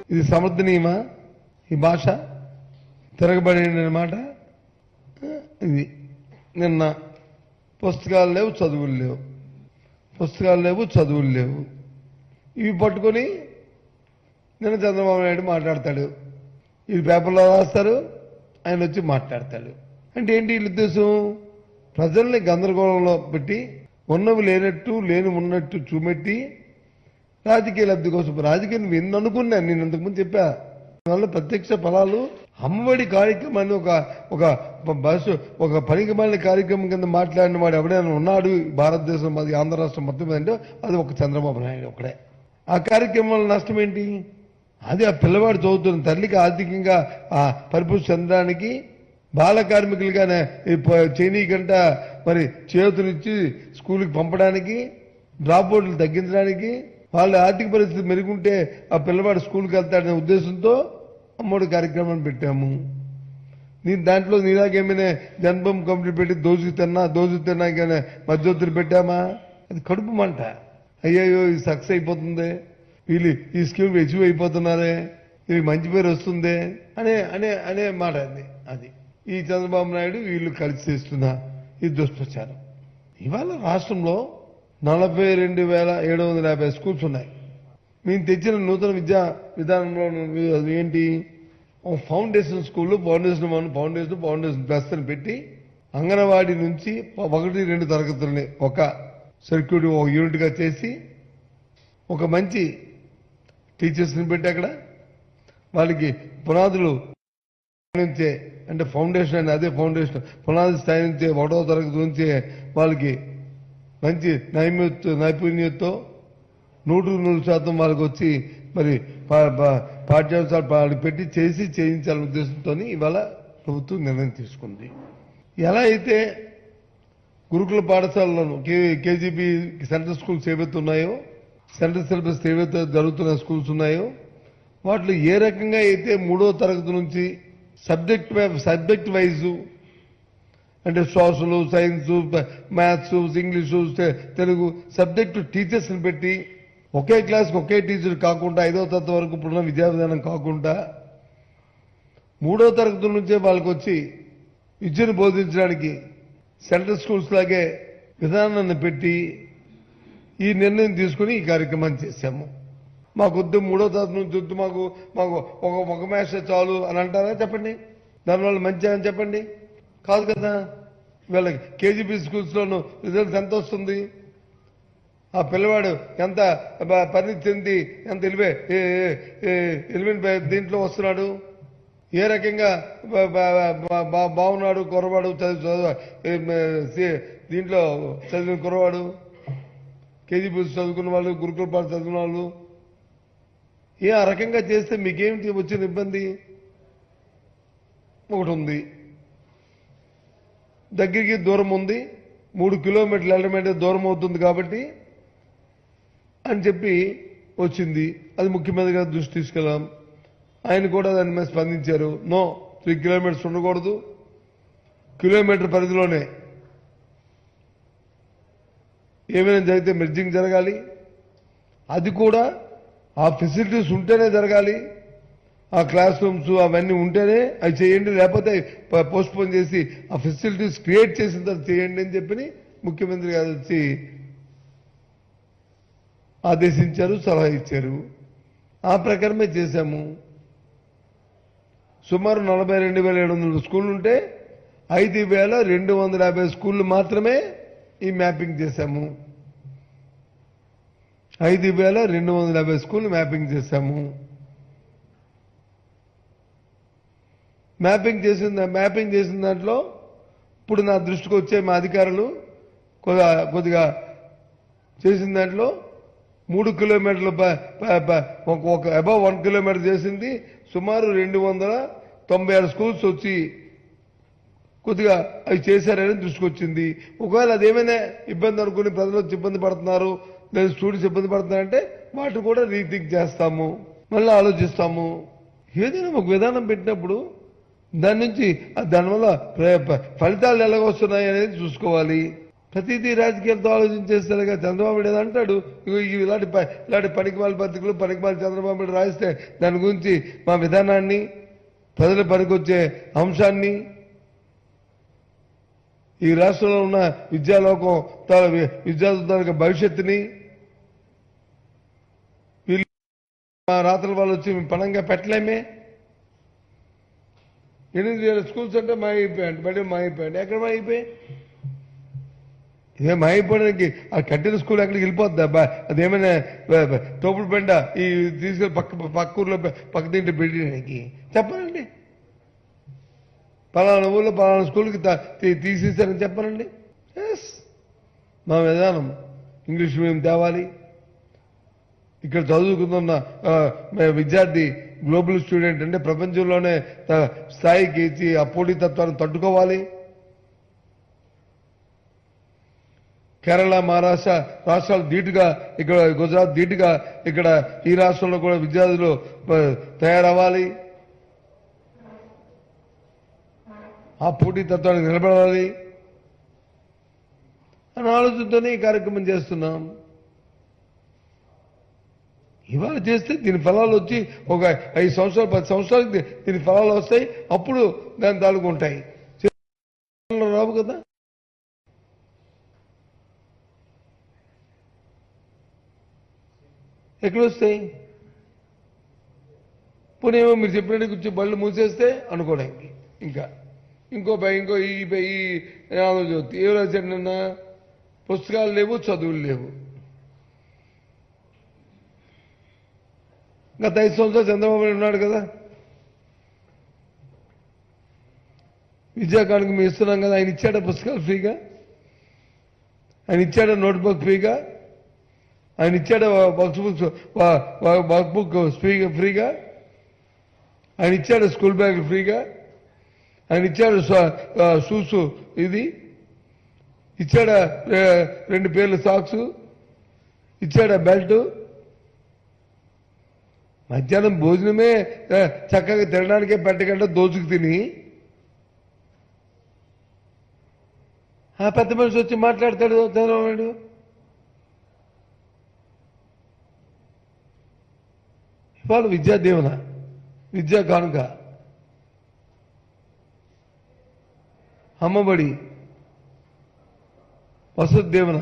ఇది సమర్థనీయమా ఈ భాష తిరగబడి మాట ఇది నిన్న పుస్తకాలు లేవు చదువులు లేవు పుస్తకాలు లేవు చదువులు లేవు ఇవి పట్టుకొని నిన్న చంద్రబాబు నాయుడు మాట్లాడతాడు ఈ పేపర్లో రాస్తారు ఆయన వచ్చి మాట్లాడతాడు అంటే ఏంటి వీళ్ళ ఉద్దేశం ప్రజల్ని గందరగోళంలో పెట్టి ఉన్నవి లేనట్టు లేని ఉన్నట్టు చూపెట్టి రాజకీయ లబ్ధి కోసం రాజకీయం నువ్వు ఎన్ని అనుకున్నా నేను ఇంతకుముందు చెప్పా వల్ల ప్రత్యక్ష ఫలాలు అమ్మఒడి కార్యక్రమాన్ని ఒక ఒక బస్సు ఒక పనికి మాలిన కార్యక్రమం కింద మాట్లాడిన వాడు ఎవడైనా ఉన్నాడు ఈ భారతదేశం మాది ఆంధ్ర రాష్ట్రం మొత్తం మీద అంటే అది ఒక చంద్రబాబు నాయుడు ఒకడే ఆ కార్యక్రమం వల్ల నష్టం ఏంటి అది ఆ పిల్లవాడు చదువుతున్న తల్లికి ఆర్థికంగా ఆ పరిపుష్టి చెందడానికి బాల కార్మికులుగానే ఈ ప- చైనీ గంట మరి చేతులిచ్చి స్కూల్కి పంపడానికి డ్రాప్ అవుట్లు తగ్గించడానికి వాళ్ళ ఆర్థిక పరిస్థితి మెరుగుంటే ఆ పిల్లవాడు స్కూల్కి వెళ్తాడనే ఉద్దేశంతో అమ్మోడి కార్యక్రమం పెట్టాము నేను దాంట్లో నీలాగేమైనా జన్మం కంపెనీ పెట్టి దోజుకు తిన్నా దోజుకు తిన్నా కానీ మధ్యవర్తులు పెట్టామా అది కడుపు మంట అయ్యయ్యో ఇది సక్సెస్ అయిపోతుంది వీళ్ళు ఈ స్కీమ్ అచీవ్ అయిపోతున్నారే ఇది మంచి పేరు వస్తుంది అనే అనే అనే మాట అది అది ఈ చంద్రబాబు నాయుడు వీళ్ళు కలిసి చేస్తున్న ఈ దుష్ప్రచారం ఇవాళ రాష్ట్రంలో నలభై రెండు వేల ఏడు వందల యాభై స్కూల్స్ ఉన్నాయి మేము తెచ్చిన నూతన విద్యా విధానంలో అది ఏంటి ఒక foundation school foundation one foundation foundation plus అని పెట్టి అంగన్వాడీ నుంచి ఒకటి రెండు తరగతులని ఒక సర్క్యూట్ ఒక యూనిట్గా చేసి ఒక మంచి టీచర్స్ని పెట్టి అక్కడ వాళ్ళకి పునాదులు నుంచే అంటే ఫౌండేషన్ అని అదే ఫౌండేషన్ పునాది స్థాయి నుంచే ఒకటో తరగతి నుంచే వాళ్ళకి మంచి నైపుణ్యత నైపుణ్యతతో నూటికి నూరు శాతం వాళ్ళకి వచ్చి మరి పా- పా- పాఠ్యాంశాలు వాళ్ళకి పెట్టి చేసి చేయించాలనే ఉద్దేశంతో ఇవాళ ప్రభుత్వం నిర్ణయం తీసుకుంది ఎలా అయితే గురుకుల పాఠశాలలను కేజీబీ సెంట్రల్ స్కూల్స్ ఏవైతే ఉన్నాయో సెంట్రల్ సిలబస్ ఏవైతే జరుగుతున్న స్కూల్స్ ఉన్నాయో వాటిలో ఏ రకంగా అయితే మూడో తరగతి నుంచి సబ్జెక్ట్ సబ్జెక్ట్ వైజు అంటే సోషల్ సైన్స్ మ్యాథ్స్ ఇంగ్లీషు తె- తెలుగు సబ్జెక్టు టీచర్స్ని పెట్టి ఒకే క్లాస్కి ఒకే టీచర్ కాకుండా ఐదో తరగతి వరకు ఇప్పుడున్న విద్యా విధానం కాకుండా మూడో తరగతి నుంచే వాళ్ళకి వచ్చి విద్యను బోధించడానికి సెంట్రల్ స్కూల్స్ లాగే విధానాన్ని పెట్టి ఈ నిర్ణయం తీసుకుని ఈ కార్యక్రమాన్ని చేశాము మాకు వద్దు మూడో తరగతి నుంచి వద్దు మాకు మాకు ఒక ఒక మ్యాచ్ చాలు అని అంటారా చెప్పండి దానివల్ల మంచిగా అని చెప్పండి కాదు కదా వీళ్ళకి కేజీబీ స్కూల్స్లోను రిజల్ట్స్ ఎంత వస్తుంది ఆ పిల్లవాడు ఎంత బ- పరిణితి చెంది ఎంత ఎలివే ఎలివెన్ దీంట్లో వస్తున్నాడు ఏ రకంగా బ- బ- బ- బా- బాగున్నాడు కుర్రవాడు చదువు చదువు ఏం, సి- దీంట్లో చదివిన కుర్రవాడు కేజీబీ చదువుకున్న వాళ్ళు గురుకుల పాఠ చదివిన వాళ్ళు ఏ ఆ రకంగా చేస్తే మీకేమిటి వచ్చిన ఇబ్బంది ఒకటి ఉంది దగ్గరికి దూరం ఉంది మూడు కిలోమీటర్లు వెళ్ళడమంటే దూరం అవుతుంది కాబట్టి అని చెప్పి వచ్చింది అది ముఖ్యమంత్రి గారి దృష్టి తీసుకెళ్ళాం ఆయన కూడా దాని మీద స్పందించారు నో త్రీ కిలోమీటర్స్ ఉండకూడదు కిలోమీటర్ పరిధిలోనే ఏమైనా జరిగితే మెర్జింగ్ జరగాలి అది కూడా ఆ ఫెసిలిటీస్ ఉంటేనే జరగాలి ఆ క్లాస్ రూమ్స్ అవన్నీ ఉంటేనే అవి చేయండి లేకపోతే పోస్ట్ పోన్ చేసి ఆ ఫెసిలిటీస్ క్రియేట్ చేసిన తర్వాత చేయండి అని చెప్పి ముఖ్యమంత్రి గారు వచ్చి ఆదేశించారు సలహా ఇచ్చారు ఆ ప్రకారమే చేశాము సుమారు నలభై రెండు వేల ఏడు వందల స్కూళ్ళు ఉంటే ఐదు వేల రెండు వందల యాభై స్కూళ్ళు మాత్రమే ఈ మ్యాపింగ్ చేశాము ఐదు వేల రెండు వందల యాభై స్కూళ్ళు మ్యాపింగ్ చేశాము మ్యాపింగ్ చేసిన మ్యాపింగ్ చేసిన దాంట్లో ఇప్పుడు నా దృష్టికి వచ్చే మా అధికారులు కొద్దిగా కొద్దిగా చేసిన దాంట్లో మూడు కిలోమీటర్లు ప- ప- ప- ఒక ఒక అబౌవ్ వన్ కిలోమీటర్ చేసింది సుమారు రెండు వందల తొంభై ఆరు స్కూల్స్ వచ్చి కొద్దిగా అవి చేశారని దృష్టికి వచ్చింది ఒకవేళ అదేమైనా ఇబ్బంది అనుకుని ప్రజలు వచ్చి ఇబ్బంది పడుతున్నారు లేదా స్టూడెంట్స్ ఇబ్బంది పడుతున్నారంటే వాటిని కూడా రీథింక్ చేస్తాము మళ్ళీ ఆలోచిస్తాము ఏదైనా ఒక విధానం పెట్టినప్పుడు దాని నుంచి ఆ దానివల్ల ప్ర- ప- ఫలితాలు ఎలాగొస్తున్నాయి అనేది చూసుకోవాలి ప్రతిదీ రాజకీయాలతో ఆలోచించేస్తారుగా చంద్రబాబు నాయుడు ఏదో అంటాడు ఇగో ఇవి ఇలాంటి ప- ఇలాంటి పనికిమాల పత్రికలు పనికిమాల చంద్రబాబు నాయుడు రాయిస్తే దాని గురించి మా విధానాన్ని ప్రజల పనికొచ్చే అంశాన్ని ఈ రాష్ట్రంలో ఉన్న విద్యాలోకం తన వి- విద్యార్థుల తాలూకా భవిష్యత్తుని వీళ్ళు మా రాత్రుల వాళ్ళు వచ్చి మేము పణంగా పెట్టలేమే ఎనిమిది వేల స్కూల్స్ అంటే మా అయిపోయాయండి బడి మా అయిపోయాయండి ఎక్కడ మా అయిపోయాయి ఇదే మా అయిపోవడానికి ఆ కట్టిన స్కూల్ ఎక్కడికి వెళ్ళిపోద్ది అబ్బా అదేమైనా బ- బ- తోపుడు బండ ఈ తీసుకెళ్ళి పక్క పక్క ఊర్లో పె- పక్క తింటే పెట్టడానికి చెప్పనండి పలానా ఊళ్ళో పలానా స్కూల్కి తా- తీ- తీసేశారని చెప్పనండి ఎస్ మా విధానం ఇంగ్లీష్ మీడియం తేవాలి ఇక్కడ చదువుకున్న ఆ, మే- విద్యార్థి గ్లోబల్ స్టూడెంట్ అంటే ప్రపంచంలోనే త- స్థాయికి ఇచ్చి ఆ పోటీతత్వాన్ని తట్టుకోవాలి కేరళ మహారాష్ట్ర రాష్ట్రాలు ధీటుగా ఇక్కడ గుజరాత్ ధీటుగా ఇక్కడ ఈ రాష్ట్రంలో కూడా విద్యార్థులు ఆ, తయారవ్వాలి ఆ పోటీతత్వానికి నిలబడాలి అని ఆలోచనతోనే ఈ కార్యక్రమం చేస్తున్నాం ఇవాళ చేస్తే దీని ఫలాలు వచ్చి ఒక ఐదు సంవత్సరాలు పది సంవత్సరాలకి దీ- దీని ఫలాలు వస్తాయి అప్పుడు దాని తాలూకు ఉంటాయి చే- రావు కదా ఎక్కడ వస్తాయి పోనీ ఏమో మీరు చెప్పినట్టు కూర్చో బళ్ళు మూసేస్తే అనుకోవడానికి ఇంకా ఇంకో భయ ఇంకో ఈ భయ- ఈ ఆలోచన ఏం రాశాడు నిన్న పుస్తకాలు లేవు చదువులు లేవు గత ఐదు సంవత్సరాలు చంద్రబాబు నాయుడు ఉన్నాడు కదా విద్యాకానికి మేము ఇస్తున్నాం కదా ఆయన ఇచ్చాడా పుస్తకాలు ఫ్రీగా ఆయన ఇచ్చాడా నోట్బుక్ ఫ్రీగా ఆయన ఇచ్చాడా వర్క్ బుక్ వర్క్ బుక్ ఫ్రీగా ఫ్రీగా ఆయన ఇచ్చాడు స్కూల్ బ్యాగ్ ఫ్రీగా ఆయన ఇచ్చాడు షూస్ ఇది ఇచ్చాడా ఆ, రెండు పేర్లు సాక్స్ ఇచ్చాడా బెల్ట్ మధ్యాహ్నం భోజనమే ఆ, చక్కగా తినడానికే పెట్టకుండా దోచుకు తిని ఆ పెద్ద మనిషి వచ్చి మాట్లాడతాడు చంద్రబాబు ఇవాళ విద్యా దీవెన విద్యా కానుక అమ్మబడి వసతి దీవెన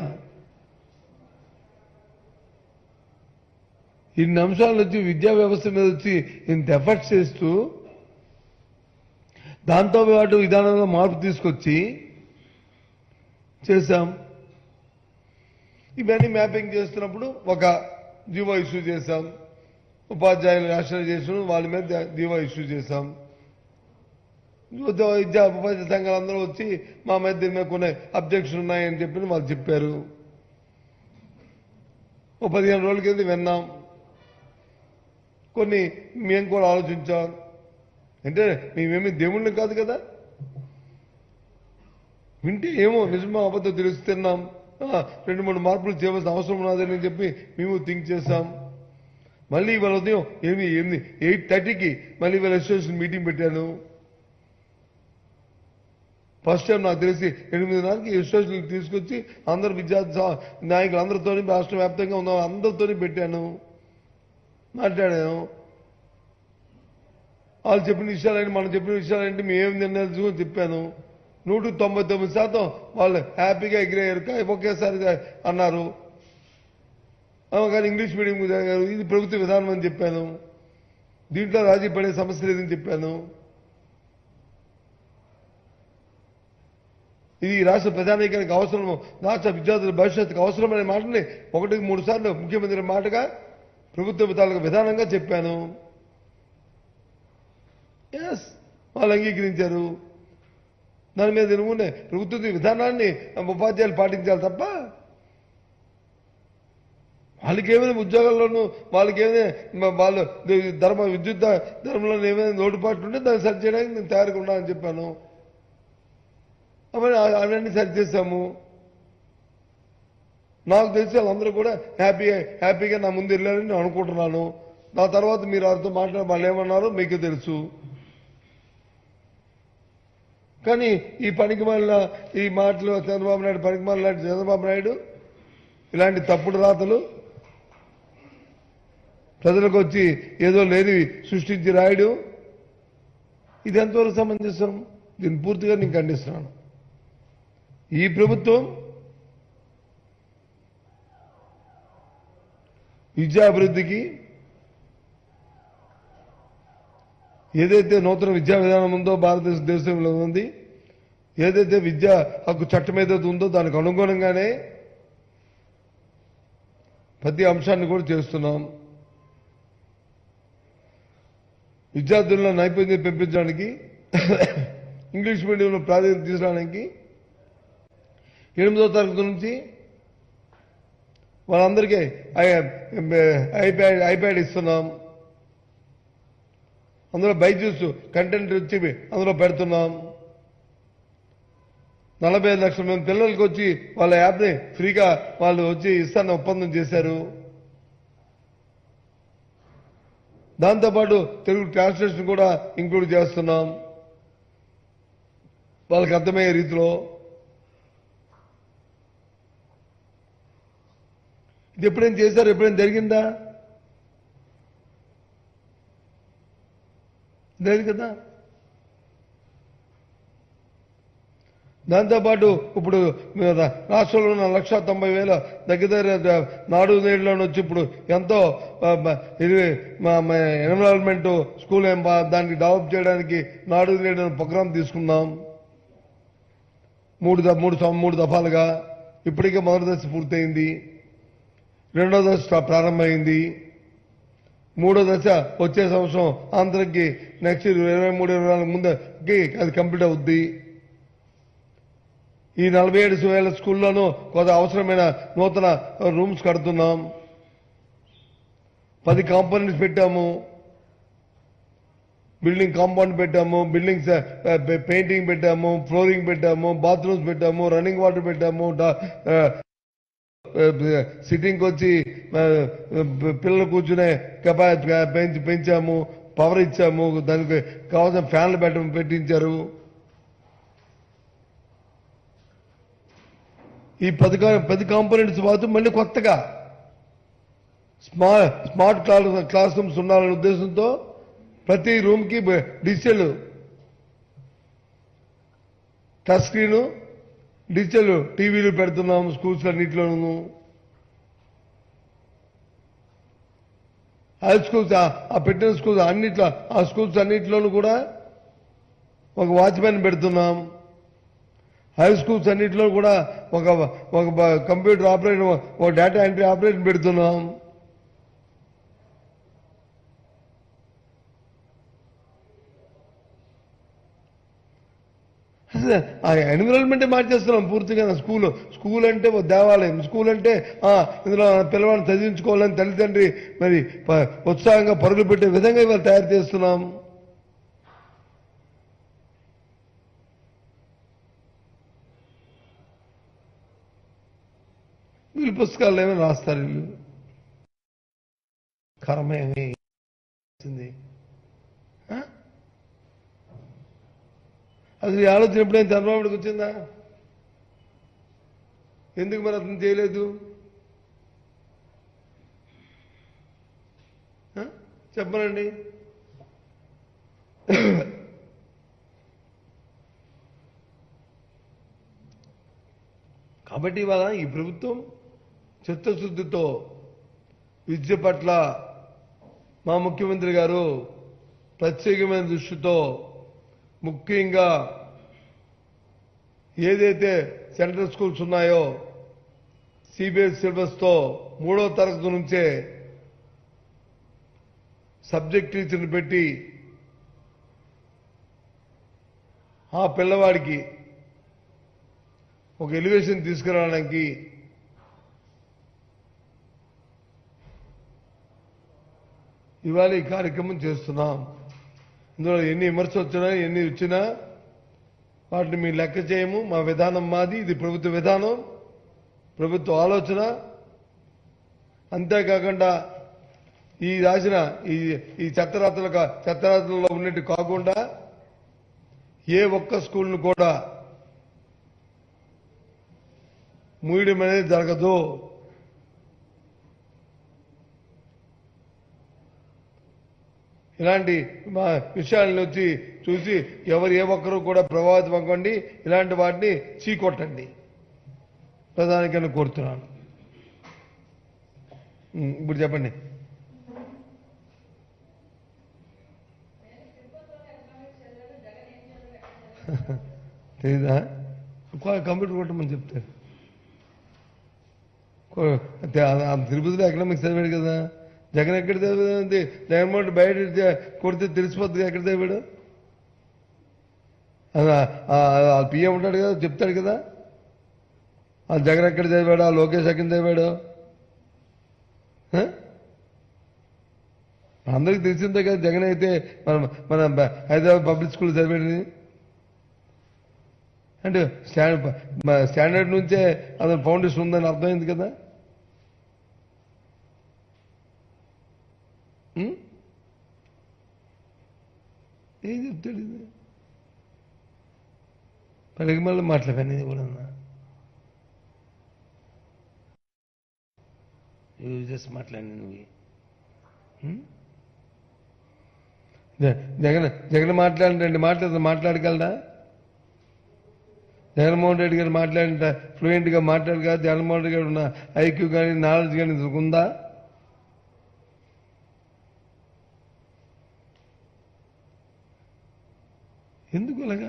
ఇన్ని అంశాలు వచ్చి విద్యా వ్యవస్థ మీద వచ్చి ఇంత ఎఫర్ట్స్ చేస్తూ దాంతో పాటు విధానంలో మార్పు తీసుకొచ్చి చేశాం ఇవన్నీ మ్యాపింగ్ చేస్తున్నప్పుడు ఒక జీవో ఇష్యూ చేశాం ఉపాధ్యాయులు రాష్ట్రైజేషన్ వాళ్ళ మీద జీవో ఇష్యూ చేశాం ఉద్యోగ విద్యా ఉపాధ్యాయ సంఘాలు అందరూ వచ్చి మా మీద దీని మీద కొన్ని అబ్జెక్షన్ ఉన్నాయని చెప్పి వాళ్ళు చెప్పారు ఓ పదిహేను రోజుల కింద విన్నాం కొన్ని మేము కూడా ఆలోచించాం అంటే మేమేమి దేవుళ్ళని కాదు కదా వింటే ఏమో నిజమో అబద్ధం తెలుస్తున్నాం ఆ, రెండు మూడు మార్పులు చేయవలసిన అవసరం ఉన్నదని చెప్పి మేము థింక్ చేశాం మళ్ళీ ఇవాళ ఉదయం ఎనిమిది ఎనిమిది ఎయిట్ థర్టీకి మళ్ళీ ఇవాళ అసోసియేషన్ మీటింగ్ పెట్టాను ఫస్ట్ టైం నాకు తెలిసి ఎనిమిదిన్నరకి అసోసియేషన్ తీసుకొచ్చి అందరు విద్యార్థి సా- నాయకులు అందరితో రాష్ట్ర వ్యాప్తంగా ఉన్న అందరితో పెట్టాను మాట్లాడాను వాళ్ళు చెప్పిన విషయాలంటే మనం చెప్పిన విషయాలంటే మేము ఏం నిర్ణయాలు తీసుకొని చెప్పాను నూట తొంభై తొమ్మిది శాతం వాళ్ళు హ్యాపీగా ఎగిరేయారు కా- ఒకేసారి అన్నారు ఆ, కానీ ఇంగ్లీష్ మీడియం చదివారు. ఇది ప్రభుత్వ విధానం అని చెప్పాను దీంట్లో రాజీ పడే సమస్య లేదని చెప్పాను ఇది ఈ రాష్ట్ర ప్రజానీకానికి అవసరం రాష్ట్ర విద్యార్థుల భవిష్యత్తుకు అవసరమనే మాటని ఒకటికి మూడు సార్లు ముఖ్యమంత్రి మాటగా ప్రభుత్వ తాలూకు విధానంగా చెప్పాను ఎస్ వాళ్ళు అంగీకరించారు దాని మీద నువ్వునే ప్రభుత్వ విధానాన్ని ఉపాధ్యాయులు పాటించాలి తప్ప వాళ్ళకి ఏమైనా ఉద్యోగాల్లోనూ వాళ్ళకి ఏమైనా వాళ్ళు ధర్మ విద్యుత్ ధర్మంలో ఏమైనా లోటుపాట్లు ఉంటే దాన్ని సరి చేయడానికి నేను తయారుగా ఉన్నానని చెప్పాను అవన్నీ అవన్నీ సరి చేశాము నాకు తెలిసి వాళ్ళందరూ కూడా హ్యాపీగా హ్యాపీగా నా ముందు వెళ్ళారని నేను అనుకుంటున్నాను నా తర్వాత మీరు వారితో మాట్లాడే వాళ్ళు ఏమన్నారో మీకే తెలుసు కానీ ఈ పనికి మళ్ళా ఈ మాటలు చంద్రబాబు నాయుడు పనికి మళ్ళీ చంద్రబాబు నాయుడు ఇలాంటి తప్పుడు రాతలు ప్రజలకు వచ్చి ఏదో లేని సృష్టించి రాయడు ఇది ఎంతవరకు సమంజసం దీన్ని పూర్తిగా నేను ఖండిస్తున్నాను ఈ ప్రభుత్వం విద్యాభివృద్ధికి ఏదైతే నూతన విద్యా విధానం ఉందో భారతదేశ దేశంలో ఉంది ఏదైతే విద్యా హక్కు చట్టం ఏదైతే ఉందో దానికి అనుగుణంగానే ప్రతి అంశాన్ని కూడా చేస్తున్నాం విద్యార్థుల్లో నైపుణ్యం పెంపించడానికి ఇంగ్లీష్ మీడియంలో ప్రాధాన్యత తీసుకోవడానికి ఎనిమిదో తరగతి నుంచి వాళ్ళందరికీ ఐ- ఐప్యాడ్ ఐప్యాడ్ ఇస్తున్నాం అందులో బైజూస్ కంటెంట్ వచ్చి అందులో పెడుతున్నాం నలభై ఐదు లక్షల మంది పిల్లలకి వచ్చి వాళ్ళ యాప్ని ఫ్రీగా వాళ్ళు వచ్చి ఇస్తాను ఒప్పందం చేశారు దాంతోపాటు తెలుగు ట్రాన్స్లేషన్ కూడా ఇంక్లూడ్ చేస్తున్నాం వాళ్ళకి అర్థమయ్యే రీతిలో ఇది ఎప్పుడైనా చేశారు ఎప్పుడైనా జరిగిందా లేదు కదా దాంతోపాటు ఇప్పుడు రాష్ట్రంలో ఉన్న లక్ష తొంభై వేల దగ్గర దగ్గర నాడు నేడులో వచ్చి ఇప్పుడు ఎంతో ఆ, మ, ఇది ఎన్విరాన్మెంట్ స్కూల్ ఏం బా- దానికి డెవలప్ చేయడానికి నాడు నేడు ప్రోగ్రాం తీసుకున్నాం మూడు ద- మూడు సం- మూడు దఫాలుగా ఇప్పటికే మొదటి దశ పూర్తయింది రెండో దశ స్టా- ప్రారంభమైంది మూడో దశ వచ్చే సంవత్సరం ఆంధ్రకి నెక్స్ట్ ఇరవై మూడు ఇరవై నాలుగు ముందుకి అది కంప్లీట్ అవుద్ది ఈ నలభై ఏడు వేల స్కూల్లోనూ కొంత అవసరమైన నూతన రూమ్స్ కడుతున్నాం పది కాంపోనెంట్స్ పెట్టాము బిల్డింగ్ కాంపౌండ్ పెట్టాము బిల్డింగ్స్ పెయింటింగ్ పెట్టాము ఫ్లోరింగ్ పెట్టాము బాత్రూమ్స్ పెట్టాము రన్నింగ్ వాటర్ పెట్టాము డా- ఆ, సిట్టింగ్ వచ్చి ఆ, పిల్లలు కూర్చునే కెపాసిటీ పెంచి పెంచాము పవర్ ఇచ్చాము దానికి కావాల్సిన ఫ్యాన్లు పెట్ట పెట్టించారు ఈ పది కా- పది కాంపోనెంట్స్ మాత్రం మళ్ళీ కొత్తగా smart smart class classrooms ఉండాలనే ఉద్దేశంతో ప్రతి రూమ్ కి డిజిటల్ టచ్ స్క్రీన్ డిజిటల్ టీవీలు పెడుతున్నాం స్కూల్స్ అన్నింటిలోనూ హై స్కూల్స్ ఆ- ఆ పెట్టిన స్కూల్స్ అన్నిట్లో ఆ స్కూల్స్ అన్నింటిలోనూ కూడా ఒక వాచ్మెన్ పెడుతున్నాం హై స్కూల్స్ అన్నింటిలో కూడా ఒక ఒక బ- కంప్యూటర్ ఆపరేటర్ ఒక డేటా ఎంట్రీ ఆపరేటర్ పెడుతున్నాం అసలు ఆ ఎన్విరాన్మెంట్ మార్చేస్తున్నాం పూర్తిగా స్కూల్ స్కూల్ అంటే ఒక దేవాలయం స్కూల్ అంటే ఆ, ఇందులో పిల్లవాడిని చదివించుకోవాలని తల్లిదండ్రి మరి ప- ఉత్సాహంగా పరుగులు పెట్టే విధంగా ఇవాళ తయారు చేస్తున్నాం వీళ్ళు పుస్తకాలు ఏమైనా రాస్తారు వీళ్ళు కర్మేమి వచ్చింది ఆ? అసలు ఈ ఆలోచన ఎప్పుడైనా చంద్రబాబుడికి వచ్చిందా ఎందుకు మరి అతను చేయలేదు ఆ? చెప్పనండి కాబట్టి ఇవాళ ఈ ప్రభుత్వం చిత్తశుద్ధితో విద్య పట్ల మా ముఖ్యమంత్రి గారు ప్రత్యేకమైన దృష్టితో ముఖ్యంగా ఏదైతే సెంట్రల్ స్కూల్స్ ఉన్నాయో సిబిఎస్ సిలబస్తో మూడో తరగతి నుంచే సబ్జెక్ట్ టీచర్ని పెట్టి ఆ పిల్లవాడికి ఒక ఎలివేషన్ తీసుకురావడానికి ఇవాళ ఈ కార్యక్రమం చేస్తున్నాం ఇందులో ఎన్ని విమర్శలు వచ్చినా ఎన్ని వచ్చినా వాటిని మేము లెక్క చేయము మా విధానం మాది ఇది ప్రభుత్వ విధానం ప్రభుత్వ ఆలోచన అంతేకాకుండా ఈ రాసిన ఈ ఈ చెత్తరాత్రుల చెత్తరాత్రుల్లో ఉన్నట్టు కాకుండా ఏ ఒక్క స్కూల్ను కూడా మూయడం అనేది జరగదు ఇలాంటి మా విషయాలను వచ్చి చూసి ఎవరు ఏ ఒక్కరు కూడా ప్రభావితం అవ్వకండి ఇలాంటి వాటిని చీకొట్టండి ప్రధానికని కోరుతున్నాను ఉం, ఇప్పుడు చెప్పండి తెలీదా కొ- కంప్యూటర్ కొట్టమని చెప్తారు కొ- అదే ఆ- ఆ తిరుపతిలో ఎకనామిక్స్ చదివాడు కదా జగన్ ఎక్కడ చదివింది జగన్మోహన్ రెడ్డి బయట చ- కొడితే తెలిసిపోతుంది ఎక్కడ చదివాడు పిఎం ఉంటాడు కదా చెప్తాడు కదా ఆ జగన్ ఎక్కడ చదివాడు ఆ లోకేష్ ఎక్కడ చదివాడు ఆ? అందరికి తెలిసిందే కదా జగన్ అయితే మన మన బ- హైదరాబాద్ పబ్లిక్ స్కూల్ చదివాడని అంటే స్టాండ్ మ- స్టాండర్డ్ నుంచే అతని ఫౌండేషన్ ఉందని అర్థమైంది కదా ఉం? ఏం చెప్తాడు ఇది పలికి మళ్ళీ మాట్లాడాను ఇది కూడా యూజెస్ మాట్లాడి నువ్వు ఉం? జ- జగన్ జగన్ మాట్లాడిన రెండు మాటలు మాట్లాడగలరా జగన్మోహన్ రెడ్డి గారు మాట్లాడిన ఫ్లూయెంట్ గా మాట్లాడగా జగన్మోహన్ రెడ్డి గారు ఉన్న ఐక్యూ కానీ నాలెడ్జ్ కానీ ఉందా ఎందుకు అలాగా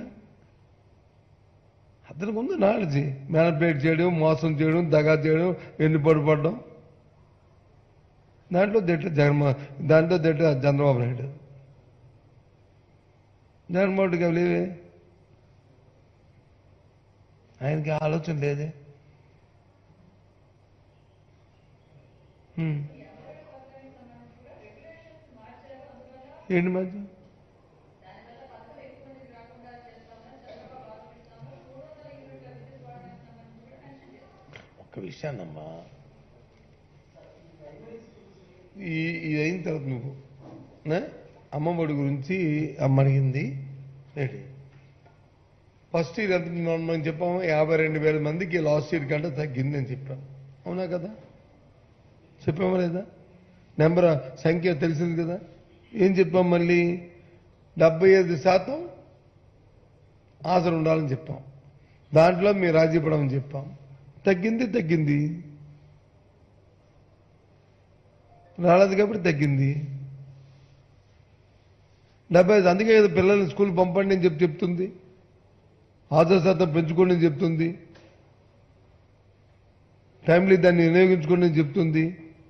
అతనికి ఉంది నాలెడ్జ్ మ్యానిపులేట్ చేయడం మోసం చేయడం దగా చేయడం ఎన్ని పడడం దాంట్లో దిట్ట జగన్మోహన్ దాంట్లో దిట్ట చంద్రబాబు నాయుడు జగన్మోహన్ రెడ్డి గారు లేవే ఆయనకి ఆలోచన లేదే హ్మ్. ఏంటి మధ్య ఒక్క విషయాన్నమ్మా ఈ ఇది అయిన తర్వాత నువ్వు నా? అమ్మఒడి గురించి అమ్మ అడిగింది ఏంటి ఫస్ట్ ఇయర్ ఎంత మనం మనం చెప్పాము యాభై రెండు వేల మందికి లాస్ట్ ఇయర్ కంటే తగ్గిందని చెప్పాం అవునా కదా చెప్పామా లేదా నెంబర్ సంఖ్య తెలిసింది కదా ఏం చెప్పాం మళ్ళీ డెబ్బై ఐదు శాతం హాజరు ఉండాలని చెప్పాం దాంట్లో మీ రాజీ పడమని చెప్పాం తగ్గింది తగ్గింది రాలేదు కాబట్టి తగ్గింది డెబ్బై ఐదు అందుకే కదా పిల్లల్ని స్కూల్ పంపండి అని చెప్పి చెప్తుంది హాజరు శాతం పెంచుకోండి అని చెప్తుంది టైంలీ దాన్ని వినియోగించుకోండి అని చెప్తుంది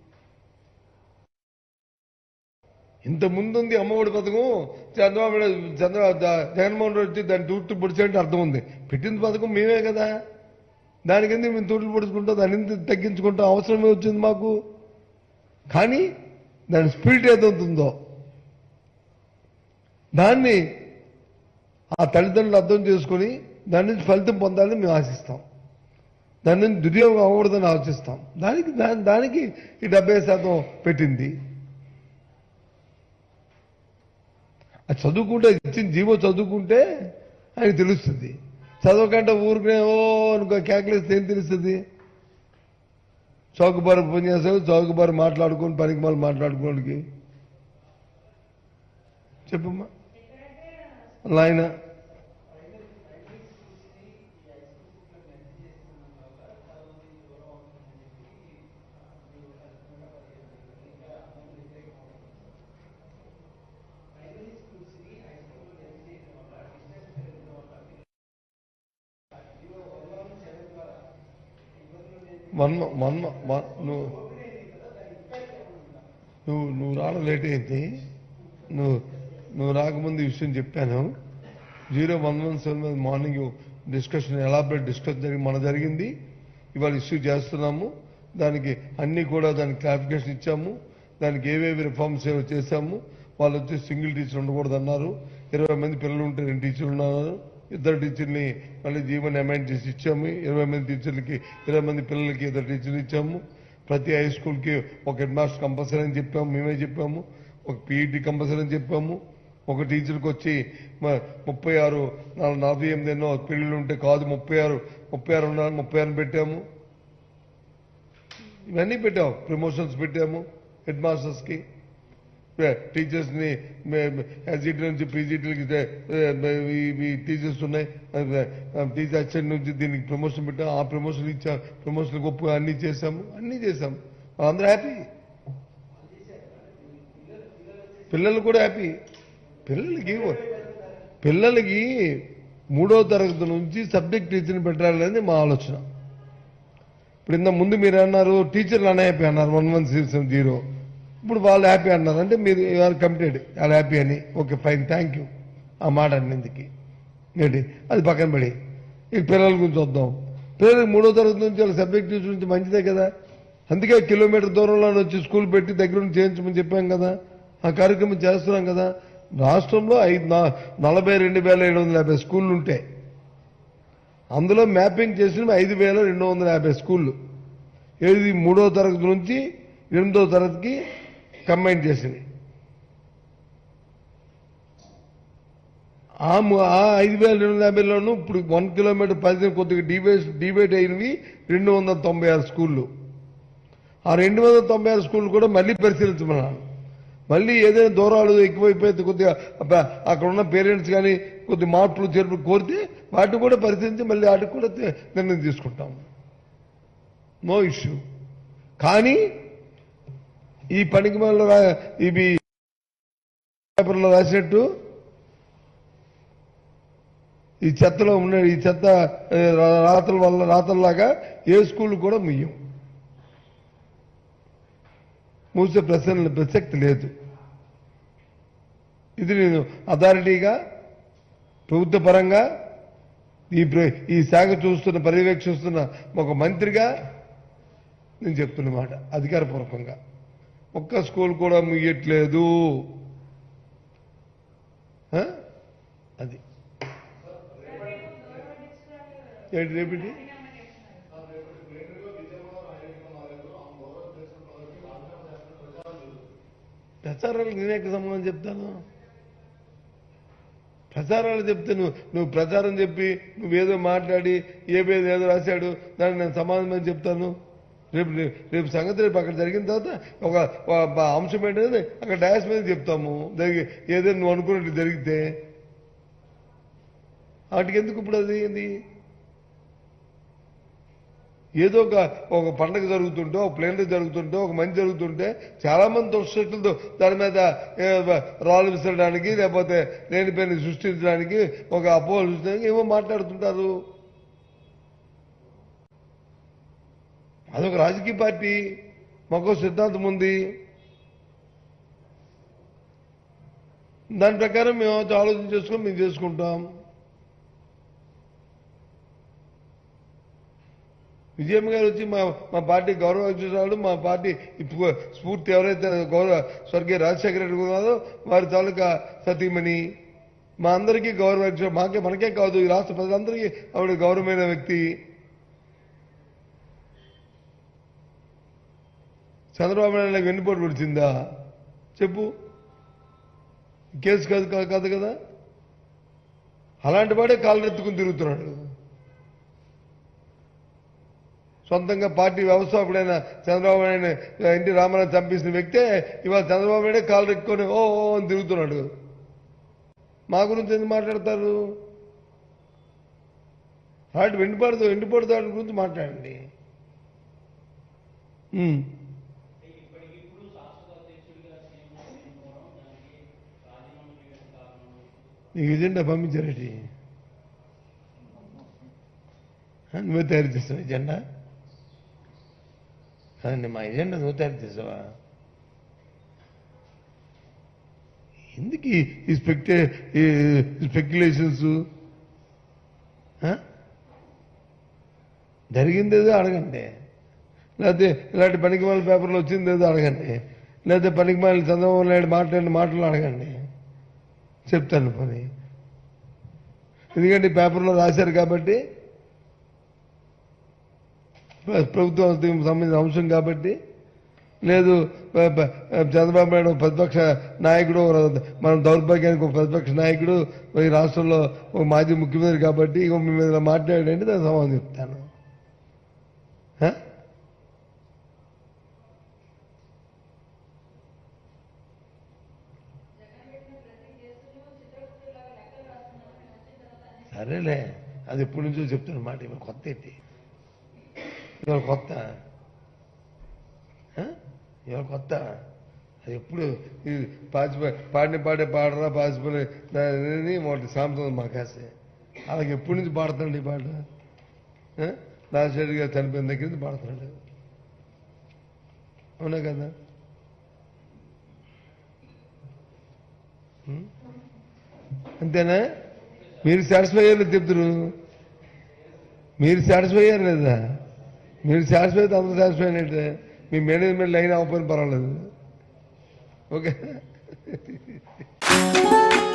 ఇంత ముందుంది అమ్మఒడి పథకం చంద్రబాబు నాయుడు చంద్ర ద- జగన్మోహన్ రెడ్డి వచ్చి దాన్ని తూట్లు పొడిచేయంటే అర్థం ఉంది పెట్టింది పథకం మేమే కదా దానికి ఎందుకు మేము తూట్లు పొడుచుకుంటాం దాన్ని ఎందుకు తగ్గించుకుంటాం అవసరమే వచ్చింది మాకు కానీ దాని స్పిరిట్ ఏదవుతుందో దాన్ని ఆ తల్లిదండ్రులు అర్థం చేసుకుని దాని నుంచి ఫలితం పొందాలని మేము ఆశిస్తాం దాని నుంచి దుర్యోగం అవ్వకూడదని ఆలోచిస్తాం దానికి దా- దానికి ఈ డెబ్బై శాతం పెట్టింది అది చదువుకుంటే ఇచ్చిన జీవో చదువుకుంటే ఆయనకి తెలుస్తుంది చదవకంటే ఊరికే ఓ అనుకో కేకలేస్తే ఏం తెలుస్తుంది చౌకబారు పని చేస్తాడు చౌకబారు మాట్లాడుకొని పనికి మళ్ళీ మాట్లాడుకోవడానికి చెప్పమ్మా ఆయన వన్ వన్ వన్- నువ్వు నువ్వు నువ్వు రావడం లేట్ అయింది నువ్వు నువ్వు రాకముందు ఈ విషయం చెప్పాను జీరో వన్ వన్ సెవెన్ మీద మార్నింగ్ డిస్కషన్ ఎలాబరేట్ డిస్కషన్ జరిగి మన జరిగింది ఇవాళ ఇష్యూ చేస్తున్నాము దానికి అన్ని కూడా దానికి క్లారిఫికేషన్ ఇచ్చాము దానికి ఏవేవి రిఫార్మ్స్ ఏవో చేశాము వాళ్ళు వచ్చి సింగిల్ టీచర్ ఉండకూడదన్నారు ఇరవై మంది పిల్లలు ఉంటే రెండు టీచర్లు ఉన్నారు ఇద్దరు టీచర్ని మళ్ళీ జీవన్ అమెండ్ చేసి ఇచ్చాము ఇరవై మంది టీచర్లకి ఇరవై మంది పిల్లలకి ఇద్దరు టీచర్లు ఇచ్చాము ప్రతి హై స్కూల్కి ఒక హెడ్ మాస్టర్ కంపల్సరీ అని చెప్పాము మేమే చెప్పాము ఒక పీఈటీ కంపల్సరీ అని చెప్పాము ఒక టీచర్కి వచ్చి మ- ముప్పై ఆరు నల- నలభై ఎనిమిది ఎన్నో పెళ్లిళ్ళు ఉంటే కాదు ముప్పై ఆరు ముప్పై ఆరు ఉన్నారు ముప్పై ఆరు పెట్టాము ఇవన్నీ పెట్టాము ప్రమోషన్స్ పెట్టాము హెడ్ మాస్టర్స్ కి టీచర్స్ ని ఎస్జిటి నుంచి పీజీటీలకి టీచర్స్ ఉన్నాయి టీచర్ అసిస్టెంట్ నుంచి దీనికి ప్రమోషన్ పెట్టాం ఆ ప్రమోషన్ ఇచ్చా ప్రమోషన్ గొప్ప అన్ని చేశాము అన్ని చేశాము అందరూ హ్యాపీ పిల్లలు కూడా హ్యాపీ పిల్లలకి పిల్లలకి మూడో తరగతి నుంచి సబ్జెక్ట్ టీచర్ని పెట్టాలనేది మా ఆలోచన ఇప్పుడు ఇంత ముందు మీరు అన్నారు టీచర్లు అన్హ్యాపీ అన్నారు వన్ వన్ సిక్స్ జీరో ఇప్పుడు వాళ్ళు హ్యాపీ అన్నారు అంటే మీరు ఆర్ కమిటెడ్ వాళ్ళు హ్యాపీ అని ఓకే ఫైన్ థ్యాంక్ యూ ఆ మాట అన్నిందుకి ఏంటి అది పక్కన పడి ఇక పిల్లల గురించి వద్దాం పిల్లలకి మూడో తరగతి నుంచి వాళ్ళ సబ్జెక్ట్ టీచర్ నుంచి మంచిదే కదా అందుకే కిలోమీటర్ దూరంలో వచ్చి స్కూల్ పెట్టి దగ్గర నుంచి చేయించమని చెప్పాం కదా ఆ కార్యక్రమం చేస్తున్నాం కదా రాష్ట్రంలో ఐదు నా- నలభై రెండు వేల ఏడు వందల యాభై స్కూళ్ళు ఉంటాయి అందులో మ్యాపింగ్ చేసిన ఐదు వేల రెండు వందల యాభై స్కూళ్ళు ఏది మూడో తరగతి నుంచి ఎనిమిదో తరగతికి కంబైన్ చేసింది ఆ ము- ఆ ఐదు వేల రెండు వందల యాభైలోనూ ఇప్పుడు వన్ కిలోమీటర్ పరిధిని కొద్దిగా డివైడ్ డివైడ్ అయినవి రెండు వందల తొంభై ఆరు స్కూళ్ళు ఆ రెండు వందల తొంభై ఆరు స్కూళ్ళు కూడా మళ్ళీ పరిశీలించమన్నాను మళ్ళీ ఏదైనా దూరాలు ఎక్కువైపోతే కొద్దిగా అబ్బా, అక్కడ ఉన్న పేరెంట్స్ కానీ కొద్ది మార్పులు చేర్పులు కోరితే వాటిని కూడా పరిశీలించి మళ్ళీ వాటికి కూడా తే- నిర్ణయం తీసుకుంటాం నో ఇష్యూ కానీ ఈ పనికి మళ్ళీ ఇవి పేపర్లో రాసినట్టు ఈ చెత్తలో ఉన్న ఈ చెత్త ఏ, రా- రాతల వల్ల రాతల్లాగా ఏ స్కూల్ కూడా ముయ్యం మూసే ప్రశ్న ప్రసక్తి లేదు ఇది నేను అథారిటీగా ప్రభుత్వ పరంగా ఈ ప్ర- ఈ శాఖ చూస్తున్న పర్యవేక్షిస్తున్న ఒక మంత్రిగా నేను చెప్తున్నమాట అధికారపూర్వకంగా ఒక్క స్కూల్ కూడా ముయ్యట్లేదు ఆ? అది ఏంటి రేపటి ప్రచారాలు నేనే సంబంధం చెప్తాను ప్రచారాలు చెప్తే నువ్వు నువ్వు ప్రచారం చెప్పి నువ్వేదో మాట్లాడి ఏవేదో ఏదో రాశాడు దాన్ని నేను సమాధానం చెప్తాను రేపు రేపు సంగతి రేపు అక్కడ జరిగిన తర్వాత ఒక ఒక అంశం ఏంటంటే అక్కడ డాష్ మీద చెప్తాము జరిగి ఏదైనా నువ్వు అనుకున్నట్టు జరిగితే వాటికి ఎందుకు ఇప్పుడు అది ఏంది ఏదో ఒక ఒక పండగ జరుగుతుంటే ఒక ప్లేన్ జరుగుతుంటే ఒక మంచి జరుగుతుంటే చాలా మంది దుష్టశక్తులతో దాని మీద ఏ, రాళ్ళు విసరడానికి లేకపోతే లేని పేరుని సృష్టించడానికి ఒక అపోహలు సృష్టించడానికి ఏమో మాట్లాడుతుంటారు అదొక రాజకీయ పార్టీ మాకు సిద్ధాంతం ఉంది దాని ప్రకారం మేము ఆలోచన చేసుకొని మేము చేసుకుంటాం విజయమ్మ గారు వచ్చి మా మా పార్టీ గౌరవ అధ్యక్షురాలు మా పార్టీ ఇప్పుడు స్ఫూర్తి ఎవరైతే గౌరవ స్వర్గీయ రాజశేఖర రెడ్డి ఉన్నారో వారి తాలూకా సతీమణి మా అందరికీ గౌరవ అధ్యక్షుడు మాకే మనకే కాదు ఈ రాష్ట్ర ప్రజలందరికీ ఆవిడ గౌరవమైన వ్యక్తి చంద్రబాబు నాయుడు వెన్నుపోటు పడిచిందా చెప్పు కేసు కాదు కాదు కాదు కదా అలాంటి వాడే కాళ్ళెత్తుకుని తిరుగుతున్నాడు సొంతంగా పార్టీ వ్యవస్థాపకుడైన చంద్రబాబు నాయుడు ఎన్టీ రామారావు చంపేసిన వ్యక్తే ఇవాళ చంద్రబాబు నాయుడే కాళ్ళు ఎక్కుకొని ఓ ఓ అని తిరుగుతున్నాడు మా గురించి ఎందుకు మాట్లాడతారు అలాంటి వెండిపడదు వెండిపడదు దాని గురించి మాట్లాడండి ఉమ్. ఇప్పటికిప్పుడు శాశ్వత అధ్యక్షుడిగా సీఎం ఎన్నుకోవడం దానికి రాజీనామా చేయడం కారణం నీకు ఎజెండా పంపించారేటి ఆ, నువ్వే తయారు చేస్తావు ఎజెండా కాదండి మా ఎజెండా నువ్వు తయారు చేసావా ఎందుకు ఈ- ఈ స్పెక్టే ఈ స్పెక్యులేషన్స్ జరిగిందేదో అడగండి లేకపోతే ఇలాంటి పనికి మాల పేపర్లో వచ్చిందేదో అడగండి లేకపోతే పనికి మాల చంద్రబాబు నాయుడు మాట్లాడిన మాటలు అడగండి చెప్తాను పని ఎందుకంటే ఈ పేపర్లో రాశారు కాబట్టి ప్ర- ప్రభుత్వానికి సంబంధించిన అంశం కాబట్టి లేదు ప- ప- చంద్రబాబు నాయుడు ఒక ప్రతిపక్ష నాయకుడు మనం దౌర్భాగ్యానికి ఒక ప్రతిపక్ష నాయకుడు ఈ రాష్ట్రంలో ఒక మాజీ ముఖ్యమంత్రి కాబట్టి ఇక మీ మీద మాట్లాడండి దాని సమాధానం చెప్తాను హ? సరేలే అది ఎప్పటి నుంచో చెప్తున్న మాట ఇవాళ కొత్త ఏంటి ఇవాళ కొత్త హ? ఇవాళ కొత్త అది ఎప్పుడు ఇది పాచిపోయి పాడిన పాడే పాడరా పాచిపోయి మొదటి సాంప్రదాయం మాకాసే అలాగే ఎప్పటి నుంచి పాడుతున్నాడు ఈ పాట హ? రాజశేఖర్ గారు చనిపోయిన దగ్గర నుంచి పాడుతున్నాడు అవునా కదా ఉం? అంతేనా మీరు సాటిస్ఫై అయ్యారు చెప్తురు మీరు సాటిస్ఫై అయ్యారు లేదా మీరు సాటిస్ఫై అయితే అందరూ సాటిస్ఫై అయినట్టే మీ మేనేజ్మెంట్ లైన్ అవ్వకపోయినా పర్వాలేదు ఓకే